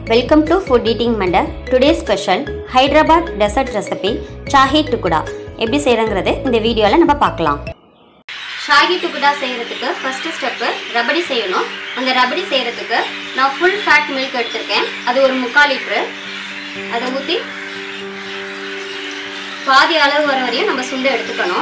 welcome to Food Eating Monday today special Hyderabad dessert recipe Shahi tukda எப்படி செய்கிறங்கிறது இந்த வீடியோவில் நம்ம பார்க்கலாம் ஷாகி டுக்குடா செய்கிறதுக்கு ஃபஸ்ட்டு ஸ்டெப்பு ரபடி செய்யணும் அந்த ரபடி செய்கிறதுக்கு நான் ஃபுல் ஃபேட் மில்க் எடுத்திருக்கேன் அது ஒரு முக்கால் லிட்ரு அதை ஊற்றி பாதி அளவு வர வரையும் நம்ம சுண்டை எடுத்துக்கணும்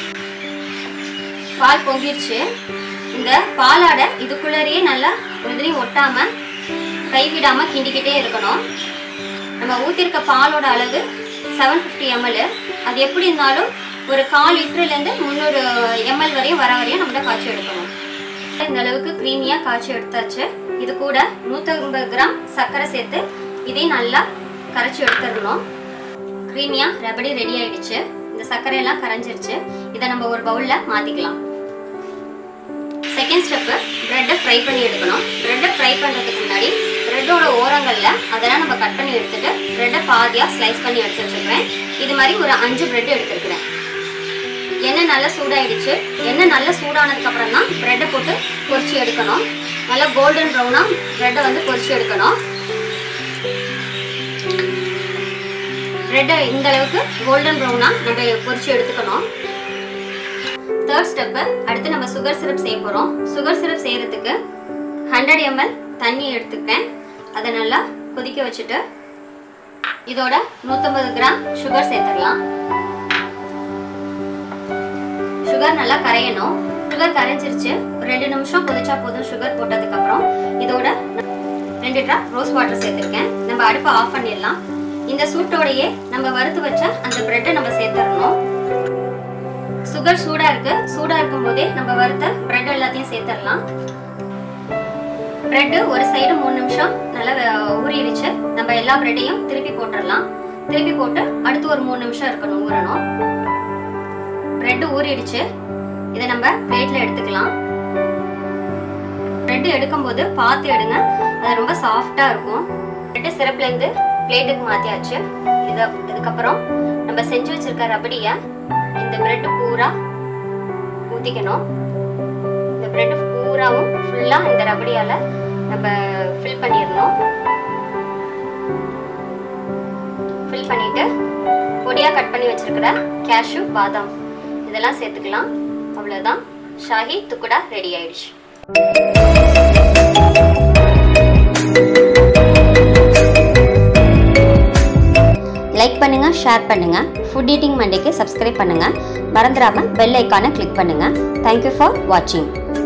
பால் பொங்கிருச்சு இந்த பாலாடை இதுக்குள்ளேயே நல்லா எதுலையும் ஒட்டாம கைவிடாம கிண்டிக்கிட்டே இருக்கணும் நம்ம ஊற்றிருக்க பாலோட அளவு செவன் ஃபிஃப்டி எம்எல் அது எப்படி இருந்தாலும் ஒரு கால் லிட்டர்லேருந்து முந்நூறு எம்எல் வரையும் வர வரையும் நம்ம காய்ச்சி எடுக்கணும் இந்த அளவுக்கு க்ரீமியாக காய்ச்சி எடுத்தாச்சு இது கூட நூற்றம்பது கிராம் சர்க்கரை சேர்த்து இதையும் நல்லா கரைச்சி எடுத்துடணும் க்ரீமியாக ரபடி ரெடி ஆயிடுச்சு இந்த சர்க்கரையெல்லாம் கரைஞ்சிருச்சு இதை நம்ம ஒரு பவுலில் மாற்றிக்கலாம் செகண்ட் ஸ்டெப்பு ப்ரெட்டை ஃப்ரை பண்ணி எடுக்கணும் ப்ரெட்டை ஃப்ரை பண்ணுறதுக்கு முன்னாடி ப்ரெட்டோட ஓரங்களில் அதெல்லாம் நம்ம கட் பண்ணி எடுத்துட்டு ப்ரெட்டை பாதியாக ஸ்லைஸ் பண்ணி எடுத்து வச்சுருக்கிறேன் இது மாதிரி ஒரு அஞ்சு ப்ரெட் எடுத்துருக்கிறேன் எண்ணெய் நல்லா சூடாயிடுச்சு எண்ணெய் நல்லா சூடானதுக்கப்புறம் தான் ப்ரெட்டை போட்டு பொரிச்சு எடுக்கணும் நல்லா கோல்டன் ப்ரௌனாக ப்ரெட்டை வந்து பொரிச்சு எடுக்கணும் ப்ரெட்டை இந்த அளவுக்கு கோல்டன் ப்ரௌனாக நம்ம பொரிச்சு எடுத்துக்கணும் தேர்ட் ஸ்டெப்பு அடுத்து நம்ம சுகர் சிரப் செய்ய போகிறோம் சுகர் சிரப் செய்கிறதுக்கு ஹண்ட்ரட் எம்எல் தண்ணி எடுத்துக்கிறேன் அதை நல்லா கொதிக்க வச்சுட்டு இதோட நூற்றம்பது கிராம் சுகர் சேர்த்துடலாம் சுகர் நல்லா கரையணும் சுகர் கரைஞ்சிருச்சு ஒரு ரெண்டு நிமிஷம் கொதிச்சா போதும் சுகர் போட்டதுக்கப்புறம் இதோட ரெண்டு ட்ராப் ரோஸ் வாட்டர் சேர்த்துருக்கேன் நம்ம அடுப்பை ஆஃப் பண்ணிடலாம் இந்த சூட்டோடையே நம்ம வறுத்து வச்ச அந்த ப்ரெட்டை நம்ம சேர்த்துடணும் சுகர் சூடா இருக்கு சூடா இருக்கும் போதே நம்ம வறுத்த பிரெட் எல்லாத்தையும் சேர்த்துடலாம் பிரெட் ஒரு சைடு மூணு நிமிஷம் நல்லா ஊறிடுச்சு நம்ம எல்லா பிரெட்டையும் திருப்பி போட்டுடலாம் திருப்பி போட்டு அடுத்து ஒரு மூணு நிமிஷம் இருக்கணும் ஊறணும் பிரெட் ஊறிடுச்சு இதை நம்ம பிளேட்ல எடுத்துக்கலாம் பிரெட் எடுக்கும்போது பார்த்து எடுங்க அது ரொம்ப சாஃப்டா இருக்கும் பிரெட் சிறப்புல இருந்து பிளேட்டுக்கு மாத்தியாச்சு இதை இதுக்கப்புறம் நம்ம செஞ்சு வச்சிருக்க ரபடியை இந்த பிரெட் பூரா ஊற்றிக்கணும் இந்த பிரெட் பூராவும் ஃபுல்லாக இந்த ரபடியால் நம்ம ஃபில் பண்ணிடணும் ஃபில் பண்ணிட்டு பொடியாக கட் பண்ணி வச்சிருக்கிற கேஷ்யூ பாதாம் இதெல்லாம் சேர்த்துக்கலாம் அவ்வளோதான் ஷாஹி துக்குடா ரெடி ஆயிடுச்சு லைக் பண்ணுங்க ஷேர் பண்ணுங்க ஃபுட் ஈட்டிங் மண்டேக்கு சப்ஸ்கிரைப் பண்ணுங்க மறந்துடாம பெல் ஐக்கானை கிளிக் பண்ணுங்க தேங்க்யூ ஃபார் வாட்சிங்